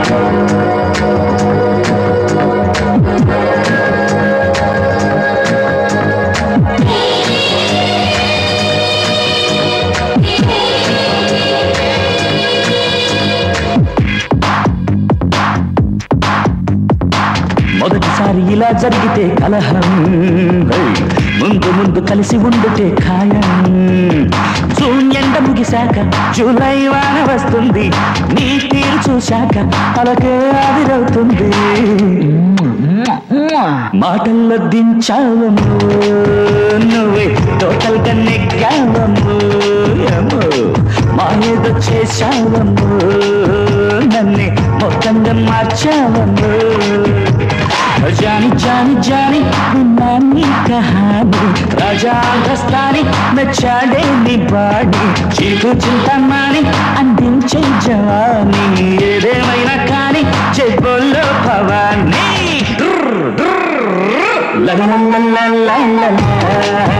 మొదటిసారి ఇలా జరిగితే కలహం హై, ముందు ముందు కలిసి ఉండుటే ఖాయం జూన్ ఎండ ముగిశాక జూలై వాన వస్తుంది నీ తీరు చూశాక అలకే ఆవిరవుతుంది మాటల్లో దించావము నువ్వే టోటల్ గా నెగ్గావము ఏమో, మాయేదో చేశావము నన్నే మొత్తంగా మార్చావము జాని జాని జాని విన్నాని కహాని రాజా దస్తాని మెచ్చాడే నీ బాడి చీకు చింతమాని అందించే జవాని ఏదేమైనా కానీ చెబుల్లో భవాని లలలలలలలల.